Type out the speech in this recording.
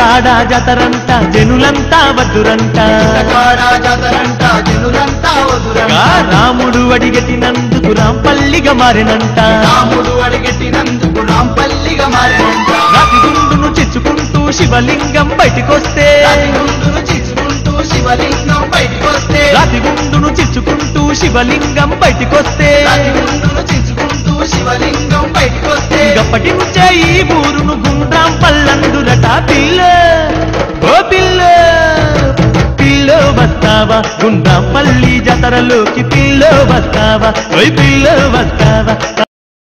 కాడ జతరంట జనులంతా వద్దురంట కాడ జాతరంట జనులంతా వదురంట ఆ రాముడు అడిగెట్టినందుకు రాంపల్లిగా మారినంట రాముడు అడిగెట్టినందుకు రాంపల్లిగా మారినంట రాతి గుండును చిచ్చుకుంటూ శివలింగం బయటికొస్తే రాతి గుండును చిచ్చుకుంటూ శివలింగం బయటికొస్తే రాతి గుండును చిచ్చుకుంటూ శివలింగం బయటికొస్తే రాతి గుండును చిచ్చుకుంటూ శివలింగం బయటికొస్తే గప్పటి నుంచే ఈ ఊరును గుండ్రాం పల్లందురట పిల్ల ఓ పిల్ల పిల్లో వస్తావా గుండ్రాం పల్లి జాతరలోకి పిల్లో వస్తావా ఓయ్ పిల్లో వస్తావా